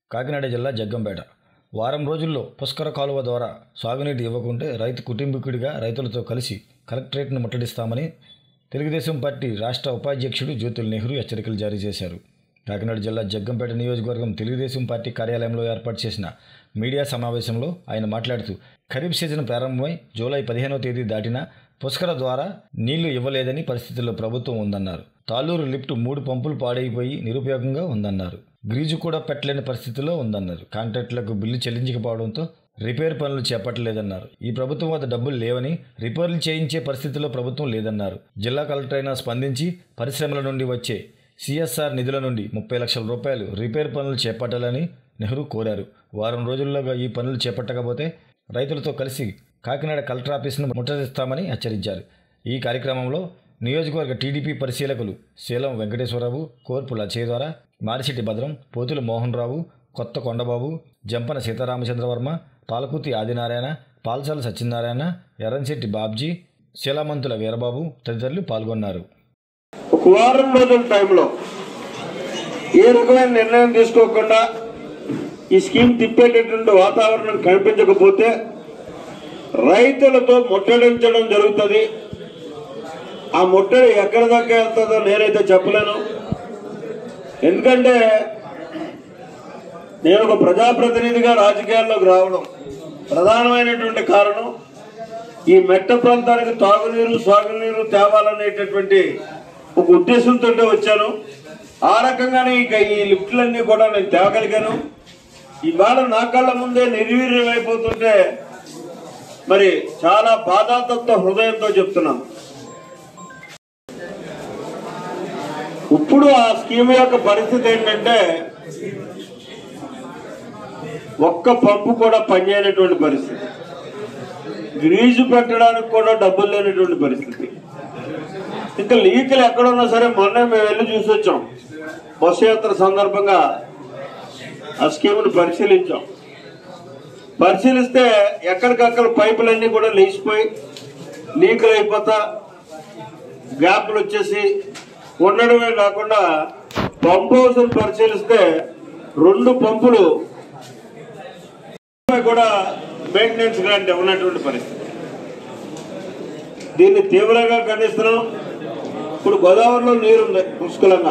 కాకినాడ జిల్లా జగ్గంపేట వారం రోజుల్లో పుష్కర కాలువ ద్వారా సాగునీటి ఇవ్వకుంటే రైతు కుటుంబీకుడిగా రైతులతో కలిసి కలెక్టరేట్ను ముట్టడిస్తామని తెలుగుదేశం పార్టీ రాష్ట్ర ఉపాధ్యక్షుడు జ్యోతుల్ నెహ్రూ హెచ్చరికలు జారీ చేశారు కాకినాడ జిల్లా జగ్గంపేట నియోజకవర్గం తెలుగుదేశం పార్టీ కార్యాలయంలో ఏర్పాటు చేసిన మీడియా సమావేశంలో ఆయన మాట్లాడుతూ ఖరీఫ్ సీజన్ ప్రారంభమై జూలై పదిహేనవ తేదీ దాటినా పుష్కర ద్వారా నీళ్లు ఇవ్వలేదని పరిస్థితుల్లో ప్రభుత్వం ఉందన్నారు తాళ్ళూరు లిఫ్ట్ మూడు పంపులు పాడైపోయి నిరుపయోగంగా ఉందన్నారు గ్రీజు కూడా పెట్టలేని పరిస్థితిలో ఉందన్నారు కాంట్రాక్టులకు బిల్లు చెల్లించకపోవడంతో రిపేర్ పనులు చేపట్టలేదన్నారు ఈ ప్రభుత్వం వద్ద డబ్బులు లేవని రిపేర్లు చేయించే పరిస్థితిలో ప్రభుత్వం లేదన్నారు జిల్లా కలెక్టర్ అయినా స్పందించి పరిశ్రమల నుండి వచ్చే సిఎస్ఆర్ నిధుల నుండి ముప్పై లక్షల రూపాయలు రిపేర్ పనులు చేపట్టాలని నెహ్రూ కోరారు వారం రోజుల్లోగా ఈ పనులు చేపట్టకపోతే రైతులతో కలిసి కాకినాడ కలెక్టర్ ఆఫీసును ముట్టడిస్తామని హెచ్చరించారు ఈ కార్యక్రమంలో నియోజకవర్గ టీడీపీ పరిశీలకులు శీలం వెంకటేశ్వరరావు కోర్పు లచ్చయ్య మారిశెట్టి భద్రం పోతుల మోహన్ రావు కొత్త కొండబాబు జంపన సీతారామచంద్రవర్మ పాలకుతి ఆదినారాయణ పాల్సాల సత్యనారాయణ ఎర్రంశెట్టి బాబ్జీ శీలామంతుల వీరబాబు తదితరులు పాల్గొన్నారు ఒక వారం రోజుల టైంలో ఏ రకమైన నిర్ణయం తీసుకోకుండా ఈ స్కీమ్ తిప్పేటటువంటి వాతావరణం కనిపించకపోతే రైతులతో ముట్టడించడం జరుగుతుంది ఆ ముట్టడి ఎక్కడ దాకా వెళ్తుందో నేనైతే చెప్పలేను ఎందుకంటే నేను ఒక ప్రజాప్రతినిధిగా రాజకీయాల్లోకి రావడం ప్రధానమైనటువంటి కారణం ఈ మెట్ట ప్రాంతానికి తాగునీరు సాగునీరు తేవాలనేటటువంటి ఒక ఉద్దేశంతో వచ్చాను ఆ రకంగానే ఇక ఈ లిఫ్ట్లన్నీ కూడా నేను తేగలిగాను ఇవాళ నా కళ్ళ ముందే నిర్వీర్యం అయిపోతుంటే మరి చాలా బాధాతత్వ హృదయంతో చెప్తున్నాను ఇప్పుడు ఆ స్కీమ్ యొక్క పరిస్థితి ఏంటంటే ఒక్క పంపు కూడా పనిచేయనటువంటి పరిస్థితి గ్రీజు పెట్టడానికి కూడా డబ్బులు లేనటువంటి పరిస్థితి ఇంకా లీకులు ఎక్కడున్నా సరే మొన్నే మేము వెళ్ళి చూసి వచ్చాం బస్సు యాత్ర సందర్భంగా ఆ స్కీమ్ను పరిశీలించాం పరిశీలిస్తే ఎక్కడికక్కడ పైపులన్నీ కూడా లేచిపోయి లీకులు అయిపోతా గ్యాప్లు వచ్చేసి ఉండడమే కాకుండా పంప్ హౌస్ పరిశీలిస్తే రెండు పంపులు కూడా మెయింటెనెన్స్ గ్రాంట్ ఇవ్వనటువంటి పరిస్థితి దీన్ని తీవ్రంగా ఖండిస్తున్నాం ఇప్పుడు గోదావరిలో నీరుంది పుష్కలంగా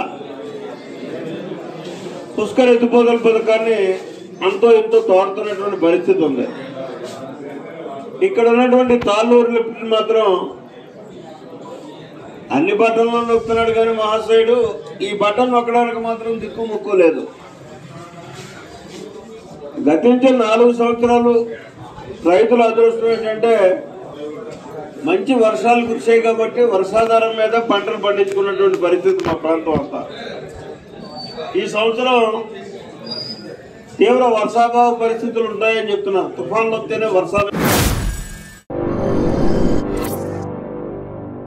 పుష్కర ఎత్తిపోతల పథకాన్ని అంతో ఎంతో తోడుతున్నటువంటి పరిస్థితి ఉంది ఇక్కడ ఉన్నటువంటి తాళ్ళూరు లిఫ్ట్ మాత్రం అన్ని బట్టల్లో నొక్కుతున్నాడు కానీ మహాశయుడు ఈ బటన్ నొక్కడానికి మాత్రం దిక్కు ముక్కు లేదు గతించిన నాలుగు సంవత్సరాలు రైతుల అదృష్టం ఏంటంటే మంచి వర్షాలు కురిసాయి కాబట్టి వర్షాధారం మీద పంటలు పండించుకున్నటువంటి పరిస్థితి మా ప్రాంతం అంతా ఈ సంవత్సరం తీవ్ర వర్షాభావ పరిస్థితులు ఉంటాయని చెప్తున్నారు తుఫాన్లు వస్తేనే వర్షాలు